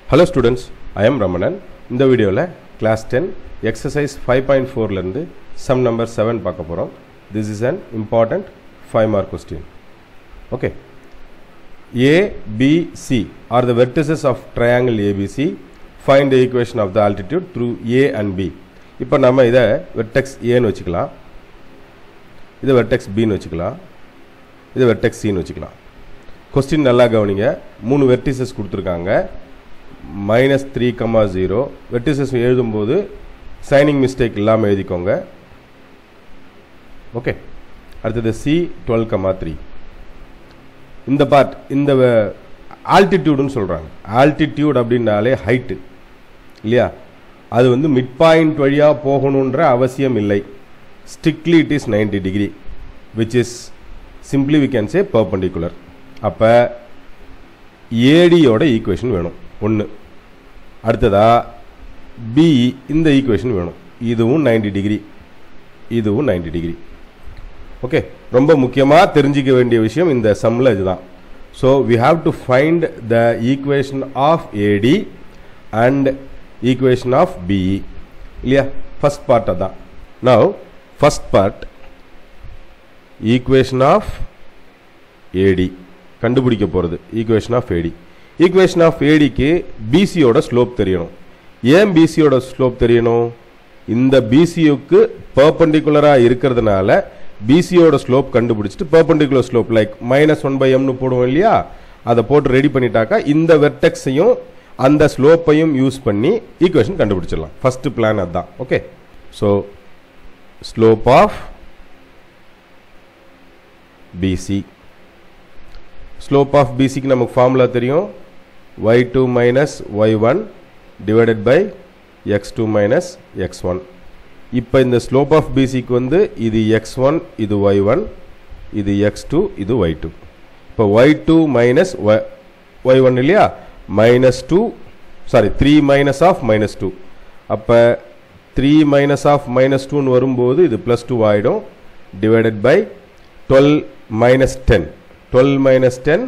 Hello students I am Ramanan இந்த வீடியோவில் class ten exercise five point ஃபோர்லேருந்து சம் நம்பர் செவன் பார்க்க போகிறோம் this is an important five mark question okay A, B, C are the vertices of triangle ABC. Find the equation of the altitude through A and B. இப்போ நம்ம இதை vertex ஏன்னு வச்சுக்கலாம் இதை vertex பின்னு வச்சுக்கலாம் இதை வெர்டெக்ஸ் சின்னு வச்சுக்கலாம் கொஸ்டின் நல்லா கவனிங்க மூணு வெர்டிசஸ் கொடுத்துருக்காங்க minus three comma zero vertices எழுதும்போது சைனிங் மிஸ்டேக் இல்லாமல் எழுதிக்கோங்க ஓகே அடுத்தது சி டுவெல் கமா த்ரீ இந்த பார்ட் இந்த ஆல்டிடியூடுன்னு சொல்கிறாங்க ஆல்டிடியூட் அப்படின்னாலே ஹைட்டு இல்லையா அது வந்து மிட் பாயிண்ட் வழியாக போகணுன்ற அவசியம் இல்லை strictly it is ninety degree which is simply we can say perpendicular அப்போ ஏடியோட ஈக்குவேஷன் வேணும் ஒன்று அடுத்ததா பி இந்த ஈக்குவேஷன் வேணும் இதுவும் நைன்டி டிகிரி இதுவும் நைன்டி டிகிரி ஓகே ரொம்ப முக்கியமாக தெரிஞ்சிக்க வேண்டிய விஷயம் இந்த சம்மில் இதுதான் so we have to find the equation of AD and equation of BE இல்லையா ஃபஸ்ட் பார்ட் அதான் now first part equation of AD கண்டுபிடிக்க போகிறது equation of AD equation of ஏடிக்கு பிசியோட ஸ்லோப் தெரியணும் ஏன் பிசியோட ஸ்லோப் தெரியணும் இந்த பிசியுக்கு பர்பண்டிகுலராக இருக்கிறதுனால பிசியோட ஸ்லோப் கண்டுபிடிச்சிட்டு perpendicular slope like minus one by எம்னு போடுவோம் இல்லையா அதை போட்டு ரெடி பண்ணிட்டாக்கா இந்த வெர்டெக்ஸையும் அந்த ஸ்லோப்பையும் யூஸ் பண்ணி ஈக்குவேஷன் கண்டுபிடிச்சிடலாம் ஃபர்ஸ்ட் பிளான் அதுதான் okay so slope of BC slope of பிசிக்கு நமக்கு ஃபார்முலா தெரியும் Y two minus Y one divided by X two minus X one இப்போ இந்த ஸ்லோப் ஆஃப் பிசிக்கு வந்து இது எக்ஸ் ஒன் இது ஒய் ஒன் இது எக்ஸ் டூ இது ஒய் டூ இப்போ Y two minus Y one இல்லையா minus two sorry three minus of minus two அப்போ த்ரீ மைனஸ் ஆஃப் மைனஸ் டூன்னு வரும்போது இது ப்ளஸ் டூ ஆகிடும் divided by twelve minus ten twelve minus ten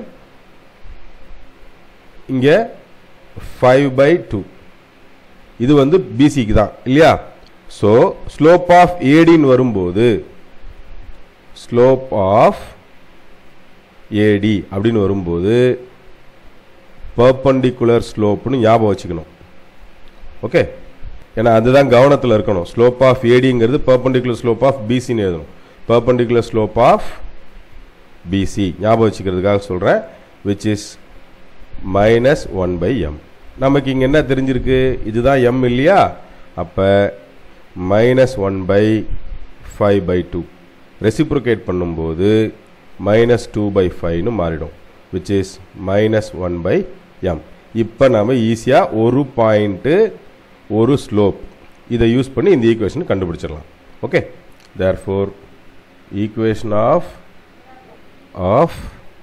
இங்கே five by two இது வந்து பிசிக்கு தான் இல்லையா ஸோ ஸ்லோப் ஆஃப் ஏடின்னு வரும்போது ஸ்லோப் ஆஃப் ஏடி அப்படின்னு வரும்போது பர்பண்டிகுலர் ஸ்லோப்னு ஞாபகம் வச்சுக்கணும் ஓகே ஏன்னா அதுதான் கவனத்தில் இருக்கணும் ஸ்லோப் ஆஃப் ஏடிங்கிறது பர்பண்டிகுலர் ஸ்லோப் ஆஃப் பிசின்னு எழுதணும் பர்பண்டிகுலர் ஸ்லோப் ஆஃப் பிசி ஞாபகம் வச்சுக்கிறதுக்காக சொல்கிறேன் which is minus one by M நமக்கு இங்கே என்ன தெரிஞ்சிருக்கு இதுதான் எம் இல்லையா அப்போ minus one by five by two reciprocate பண்ணும்போது மைனஸ் டூ பை ஃபைவ்னு மாறிடும் which is minus one by M இப்போ நம்ம ஈஸியாக ஒரு பாயிண்ட்டு ஒரு ஸ்லோப் இதை யூஸ் பண்ணி இந்த ஈக்குவேஷன் கண்டுபிடிச்சிடலாம் okay therefore equation of of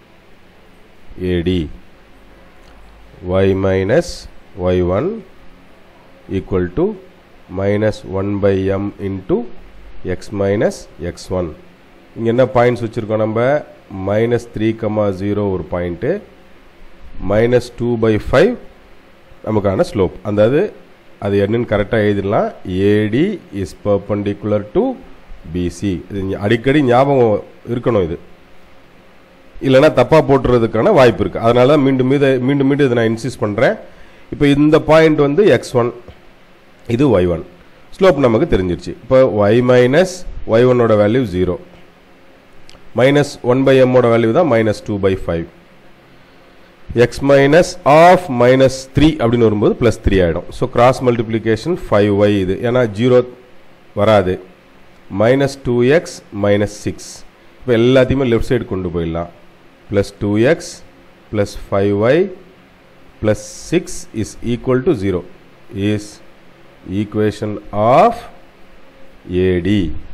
AD y minus y1 equal to minus 1 by m into x minus x1 இங்கே என்ன பாயிண்ட்ஸ் வச்சுருக்கோம் நம்ம மைனஸ் த்ரீ கமா ஜீரோ ஒரு point minus two by five நமக்கான slope அதாவது அது என்னன்னு கரெக்டாக எழுதிடலாம் AD is perpendicular to BC இது அடிக்கடி ஞாபகம் இருக்கணும் இது இல்லைனா தப்பாக போட்டுறதுக்கான வாய்ப்பு இருக்குது அதனால தான் மீண்டும் மீது மீண்டும் மீண்டும் இதை நான் இன்சிஸ்ட் பண்ணுறேன் இப்போ இந்த பாயிண்ட் வந்து எக்ஸ் ஒன் இது ஒய் ஒன் ஸ்லோப் நமக்கு தெரிஞ்சிருச்சு இப்போ ஒய் மைனஸ் ஒய் ஒன்னோட value zero minus one by எம்மோட வேல்யூ தான் minus two by five X minus of minus three அப்படின்னு வரும்போது ப்ளஸ் த்ரீ ஆகிடும் so cross multiplication five Y இது ஏன்னா ஜீரோ வராது minus two X minus six இப்போ எல்லாத்தையுமே லெஃப்ட் சைடு கொண்டு போயிடலாம் plus 2x plus 5y plus 6 is equal to 0 is equation of AD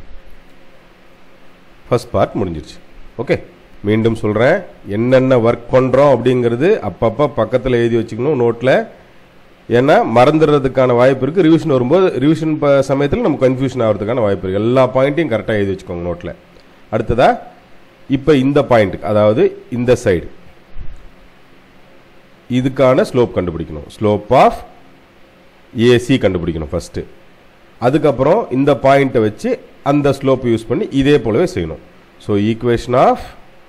first part முடிஞ்சிருச்சு ஓகே மீண்டும் சொல்கிறேன் என்னென்ன ஒர்க் பண்ணுறோம் அப்படிங்கிறது அப்பப்போ பக்கத்தில் எழுதி வச்சுக்கணும் நோட்டில் ஏன்னா மறந்துடுறதுக்கான வாய்ப்பு இருக்குது ரிவிஷன் வரும்போது ரிவிஷன் ப சமயத்தில் நம்ம கன்ஃபியூஷன் ஆகிறதுக்கான வாய்ப்பு இருக்குது எல்லா பாயிண்ட்டையும் கரெக்டாக எழுதி வச்சுக்கோங்க நோட்டில் அடுத்ததாக இப்போ இந்த பாயிண்ட்டுக்கு அதாவது இந்த சைடு இதுக்கான ஸ்லோப் கண்டுபிடிக்கணும் ஸ்லோப் ஆஃப் ஏசி கண்டுபிடிக்கணும் ஃபஸ்ட்டு அதுக்கப்புறம் இந்த பாயிண்ட்டை வச்சு அந்த ஸ்லோப் யூஸ் பண்ணி இதே போலவே செய்யணும் ஸோ ஈக்குவேஷன் ஆஃப்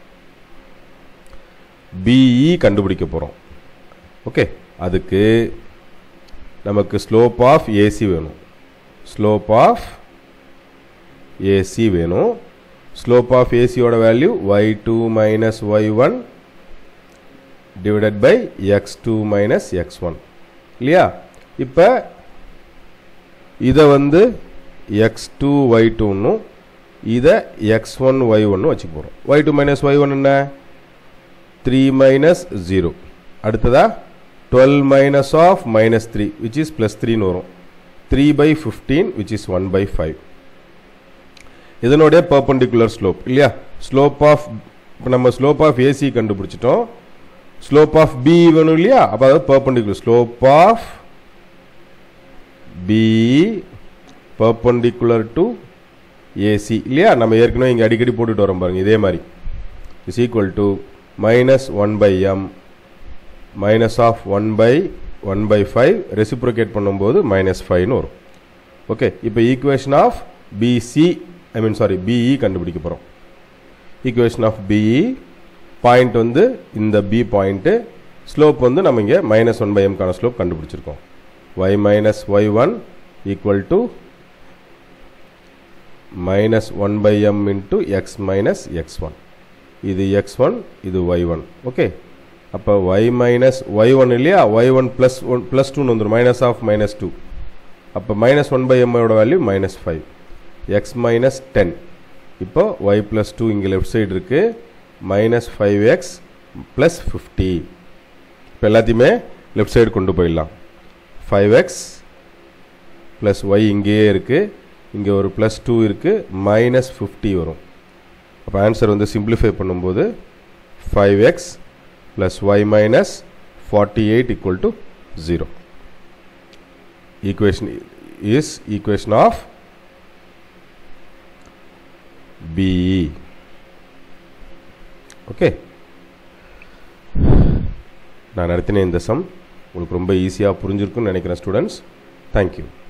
பிஇ கண்டுபிடிக்க போகிறோம் ஓகே அதுக்கு நமக்கு ஸ்லோப் ஆஃப் ஏசி வேணும் ஸ்லோப் ஆஃப் ஏசி வேணும் ஸ்லோப் ஆஃப் ஏசியோட value Y two minus Y one divided by X two minus X one இல்லையா இப்போ இதை வந்து எக்ஸ் டூ ஒய் டூன்னும் இதை எக்ஸ் ஒன் ஒய் ஒன்னு வச்சுக்க போகிறோம் Y two minus Y one என்ன த்ரீ மைனஸ் ஜீரோ அடுத்ததா twelve minus of minus three which is plus த்ரீன்னு வரும் three by fifteen which is one by five இதனுடைய பர்பண்டிகுலர் ஸ்லோப் இல்லையா ஸ்லோப் ஆஃப் இப்போ நம்ம ஸ்லோப் ஆஃப் ஏசி கண்டுபிடிச்சிட்டோம் slope of B வேணும் இல்லையா அப்போ அதாவது perpendicular slope of B perpendicular to AC இல்லையா நம்ம ஏற்கனவே இங்கே அடிக்கடி போட்டுட்டு வரோம் பாருங்க இதே மாதிரி is equal to minus one by M minus of one by one by five reciprocate பண்ணும்போது மைனஸ் ஃபைவ்னு வரும் ஓகே இப்போ equation of BC I mean sorry BE கண்டுபிடிக்க போகிறோம் ஈக்குவேஷன் ஆஃப் பிஇ பாயிண்ட் வந்து இந்த பி பாயிண்ட்டு ஸ்லோப் வந்து நம்ம இங்கே மைனஸ் ஒன் பை எம்கான ஸ்லோப் கண்டுபிடிச்சிருக்கோம் Y minus Y one equal to minus one by M into X minus X one இது எக்ஸ் ஒன் இது ஒய் ஒன் ஓகே அப்போ ஒய் மைனஸ் ஒய் ஒன் இல்லையா Y one plus one plus டூன்னு வந்துடும் minus of minus two அப்போ minus one by எம்மோட வேல்யூ minus five X minus ten இப்போ ஒய் ப்ளஸ் டூ இங்கே லெஃப்ட் சைடு இருக்குது minus five X plus fifty இப்போ எல்லாத்தையுமே லெஃப்ட் சைடு கொண்டு போயிடலாம் ஃபைவ் எக்ஸ் ப்ளஸ் ஒய் இங்கேயே இருக்குது இங்கே ஒரு ப்ளஸ் டூ இருக்குது மைனஸ் ஃபிஃப்டி வரும் அப்போ ஆன்சர் வந்து சிம்பிளிஃபை பண்ணும்போது five X plus Y minus forty eight equal to zero equation is equation of BE okay நான் நடத்தின இந்த சம் உங்களுக்கு ரொம்ப ஈஸியாக புரிஞ்சிருக்குன்னு நினைக்கிறேன் ஸ்டூடெண்ட்ஸ் தேங்க்யூ